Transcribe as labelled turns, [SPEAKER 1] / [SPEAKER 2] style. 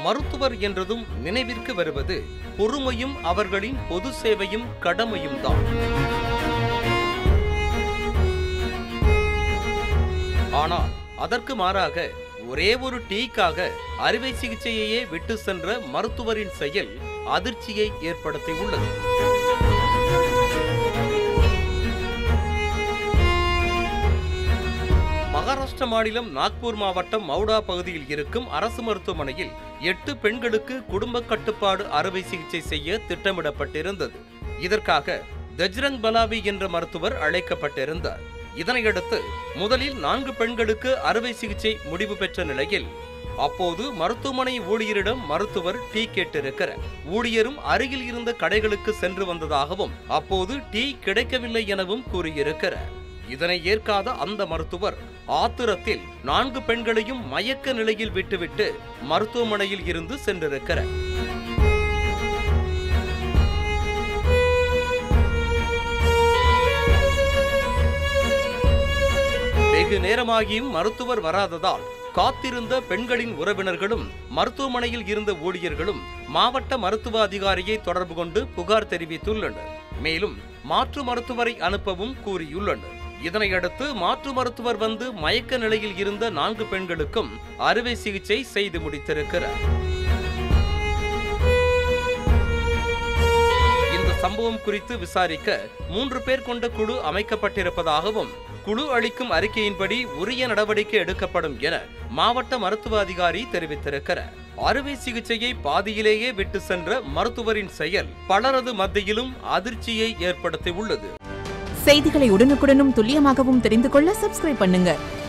[SPEAKER 1] மருத்துவர் என்றதும் நினைவிற்கு வருவது பொறுமையும் அவர்களின் பொது சேவையும் கடமையும் தான் ஆனால் அதற்கு மாறாக ஒரே ஒரு டீக்காக அறுவை சிகிச்சையையே விட்டு சென்ற மருத்துவரின் செயல் அதிர்ச்சியை ஏற்படுத்தியுள்ளது மகாராஷ்டிர மாநிலம் நாக்பூர் மாவட்டம் மவுடா பகுதியில் இருக்கும் அரசு மருத்துவமனையில் எட்டு பெண்களுக்கு குடும்ப கட்டுப்பாடு அறுவை சிகிச்சை செய்ய திட்டமிடப்பட்டிருந்தது இதற்காக தஜ்ரங் பலாவி என்ற மருத்துவர் அழைக்கப்பட்டிருந்தார் இதனையடுத்து முதலில் நான்கு பெண்களுக்கு அறுவை சிகிச்சை முடிவு பெற்ற நிலையில் அப்போது மருத்துவமனை ஊழியரிடம் மருத்துவர் டீ கேட்டிருக்கிறார் ஊழியரும் அருகில் இருந்த கடைகளுக்கு சென்று வந்ததாகவும் அப்போது டீ கிடைக்கவில்லை எனவும் கூறியிருக்கிறார் இதனை ஏற்காத அந்த மருத்துவர் ஆத்திரத்தில் நான்கு பெண்களையும் மயக்க நிலையில் விட்டுவிட்டு மருத்துவமனையில் இருந்து சென்றிருக்கிறார் வெகு நேரமாகியும் மருத்துவர் வராததால் காத்திருந்த பெண்களின் உறவினர்களும் மருத்துவமனையில் இருந்த ஊழியர்களும் மாவட்ட மருத்துவ அதிகாரியை தொடர்பு கொண்டு புகார் தெரிவித்துள்ளனர் மேலும் மாற்று மருத்துவரை அனுப்பவும் கூறியுள்ளனர் இதனையடுத்து மாற்று மருத்துவர் வந்து மயக்க நிலையில் இருந்த நான்கு பெண்களுக்கும் அறுவை சிகிச்சை செய்து முடித்திருக்கிறார் இந்த சம்பவம் குறித்து விசாரிக்க மூன்று பேர் கொண்ட குழு அமைக்கப்பட்டிருப்பதாகவும் குழு அளிக்கும் அறிக்கையின்படி உரிய நடவடிக்கை எடுக்கப்படும் என மாவட்ட மருத்துவ அதிகாரி தெரிவித்திருக்கிறார் அறுவை சிகிச்சையை பாதியிலேயே விட்டு சென்ற மருத்துவரின் செயல் பலரது மத்தியிலும் அதிர்ச்சியை ஏற்படுத்தியுள்ளது
[SPEAKER 2] செய்திகளை உடனுக்குடனும் துல்லியமாகவும் தெரிந்து கொள்ள சப்ஸ்கிரைப் பண்ணுங்க